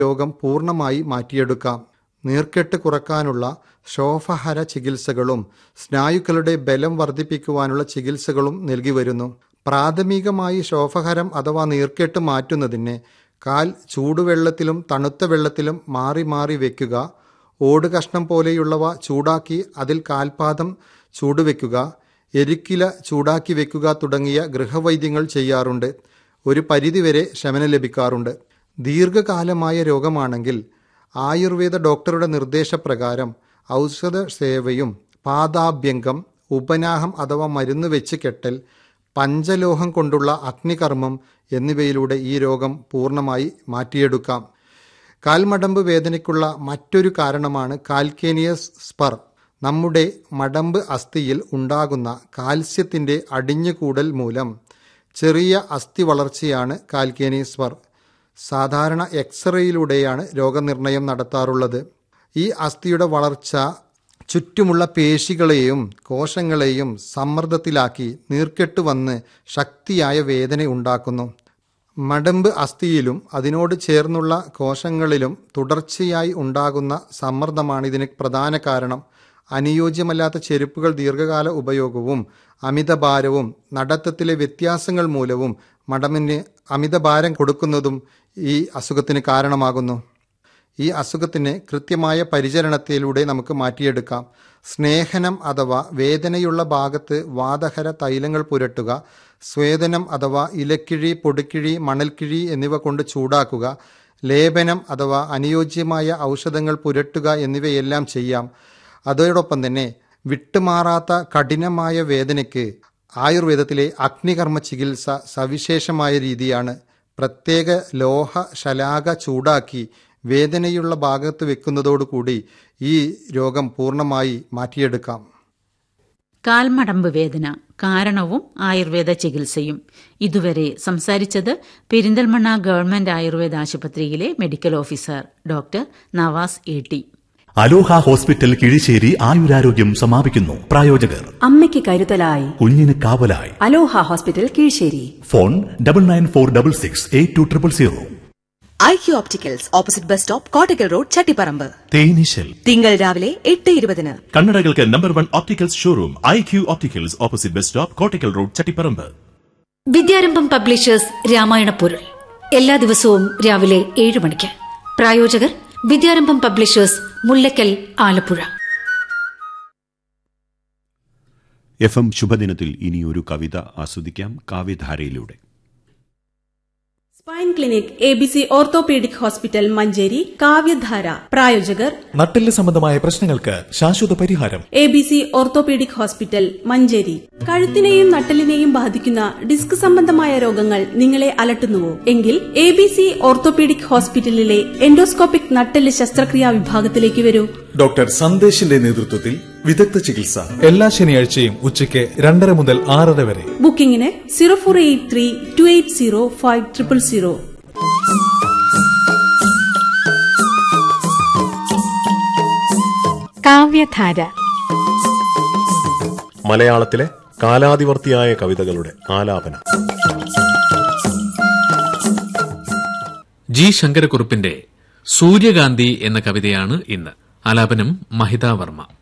രോഗം പൂർണ്ണമായി മാറ്റിയെടുക്കാം നീർക്കെട്ട് കുറക്കാനുള്ള ശോഫഹര ചികിത്സകളും സ്നായുക്കളുടെ ബലം വർദ്ധിപ്പിക്കുവാനുള്ള ചികിത്സകളും നൽകി വരുന്നു പ്രാഥമികമായി ശോഫഹരം അഥവാ നീർക്കെട്ട് മാറ്റുന്നതിന് കാൽ ചൂടുവെള്ളത്തിലും തണുത്ത വെള്ളത്തിലും മാറി മാറി വെക്കുക ഓട് കഷ്ണം പോലെയുള്ളവ ചൂടാക്കി അതിൽ കാൽപാദം ചൂടുവെക്കുക എരിക്കില ചൂടാക്കി വെക്കുക തുടങ്ങിയ ഗൃഹവൈദ്യങ്ങൾ ചെയ്യാറുണ്ട് ഒരു പരിധിവരെ ശമനം ലഭിക്കാറുണ്ട് ദീർഘകാലമായ രോഗമാണെങ്കിൽ ആയുർവേദ ഡോക്ടറുടെ നിർദ്ദേശപ്രകാരം ഔഷധ സേവയും പാദാഭ്യംഗം ഉപനാഹം അഥവാ മരുന്ന് വെച്ച് കെട്ടൽ പഞ്ചലോഹം കൊണ്ടുള്ള അഗ്നികർമ്മം എന്നിവയിലൂടെ ഈ രോഗം പൂർണ്ണമായി മാറ്റിയെടുക്കാം കാൽമടമ്പ് വേദനയ്ക്കുള്ള മറ്റൊരു കാരണമാണ് കാൽക്കേനിയസ് സ്പർ നമ്മുടെ മടമ്പ് അസ്ഥിയിൽ ഉണ്ടാകുന്ന കാൽസ്യത്തിൻ്റെ അടിഞ്ഞുകൂടൽ മൂലം ചെറിയ അസ്ഥി വളർച്ചയാണ് കാൽക്കേനിയസ് സ്പർ സാധാരണ എക്സ്റേയിലൂടെയാണ് രോഗനിർണയം നടത്താറുള്ളത് ഈ അസ്ഥിയുടെ വളർച്ച ചുറ്റുമുള്ള പേശികളെയും കോശങ്ങളെയും സമ്മർദ്ദത്തിലാക്കി നീർക്കെട്ട് വന്ന് ശക്തിയായ വേദന ഉണ്ടാക്കുന്നു മടമ്പ് അസ്ഥിയിലും അതിനോട് ചേർന്നുള്ള കോശങ്ങളിലും തുടർച്ചയായി ഉണ്ടാകുന്ന സമ്മർദ്ദമാണ് ഇതിന് പ്രധാന കാരണം അനുയോജ്യമല്ലാത്ത ചെരുപ്പുകൾ ദീർഘകാല ഉപയോഗവും അമിതഭാരവും നടത്തത്തിലെ വ്യത്യാസങ്ങൾ മൂലവും മടമിന് അമിതഭാരം കൊടുക്കുന്നതും ഈ അസുഖത്തിന് കാരണമാകുന്നു ഈ അസുഖത്തിന് കൃത്യമായ പരിചരണത്തിലൂടെ നമുക്ക് മാറ്റിയെടുക്കാം സ്നേഹനം അഥവാ വേദനയുള്ള ഭാഗത്ത് വാതഹര തൈലങ്ങൾ പുരട്ടുക സ്വേദനം അഥവാ ഇലക്കിഴി പൊടിക്കിഴി മണൽക്കിഴി എന്നിവ കൊണ്ട് ചൂടാക്കുക ലേപനം അഥവാ അനുയോജ്യമായ ഔഷധങ്ങൾ പുരട്ടുക എന്നിവയെല്ലാം ചെയ്യാം അതോടൊപ്പം തന്നെ വിട്ടുമാറാത്ത കഠിനമായ വേദനയ്ക്ക് ആയുർവേദത്തിലെ അഗ്നികർമ്മ ചികിത്സ സവിശേഷമായ രീതിയാണ് പ്രത്യേക ലോഹ ശലാക ചൂടാക്കി വേദനയുള്ള ഭാഗത്ത് വെക്കുന്നതോടുകൂടി ഈ രോഗം പൂർണ്ണമായി മാറ്റിയെടുക്കാം കാൽമടമ്പ് വേദന കാരണവും ആയുർവേദ ചികിത്സയും ഇതുവരെ സംസാരിച്ചത് പെരിന്തൽമണ്ണ ഗവൺമെന്റ് ആയുർവേദ ആശുപത്രിയിലെ medical officer doctor Navas A T Aloha hospital Kizhissery ആയുരാരോഗ്യം സമാപിക്കുന്നു പ്രായോജകർ അമ്മയ്ക്ക് കരുതലായി കുഞ്ഞിന് കാവലായി Aloha hospital Kizhissery phone double nine four double six eight two triple zero I Q opticals opposite bus stop Kottakkal road Chattiparamba തേനീശൽ തിങ്കൾ രാവിലെ എട്ട് ഇരുപതിന് കണ്ണടകൾക്ക് number one opticals showroom I Q opticals opposite bus stop Kottakkal road Chattiparamba Vidyarambham publishers Ramayana പൊരുൾ എല്ലാ ദിവസവും രാവിലെ ഏഴ് മണിക്ക് പ്രായോജകർ Vidyarambham publishers Mullakkal Alappuzha F M ശുഭദിനത്തിൽ ഇനിയൊരു കവിത ആസ്വദിക്കാം കാവ്യധാരയിലൂടെ spine clinic A B C orthopaedic hospital Manjeri Kavyadhara പ്രായോജകർ നട്ടെല്ല് സംബന്ധമായ പ്രശ്നങ്ങൾക്ക് ശാശ്വത പരിഹാരം A B C orthopaedic hospital Manjeri കഴുത്തിനെയും നട്ടലിനെയും ബാധിക്കുന്ന ഡിസ്ക് സംബന്ധമായ രോഗങ്ങൾ നിങ്ങളെ അലട്ടുന്നുവോ എങ്കിൽ എ ബി സി ഓർത്തോപീഡിക് ഹോസ്പിറ്റലിലെ എൻഡോസ്കോപ്പിക് നട്ടെല്ല് ശസ്ത്രക്രിയാ വിഭാഗത്തിലേക്ക് വരൂ ഡോക്ടർ സന്ദേശിന്റെ നേതൃത്വത്തിൽ വിദഗ്ധ ചികിത്സ എല്ലാ ശനിയാഴ്ചയും ഉച്ചയ്ക്ക് രണ്ടര മുതൽ ആറര വരെ ബുക്കിംഗിന് zero four eight three two eight zero five triple zero Kavyadhara മലയാളത്തിലെ കാലാതിവർത്തിയായ കവിതകളുടെ ആലാപനം ജി ശങ്കരക്കുറുപ്പിന്റെ സൂര്യകാന്തി എന്ന കവിതയാണ് ഇന്ന് ആലാപനം മഹിത വർമ്മ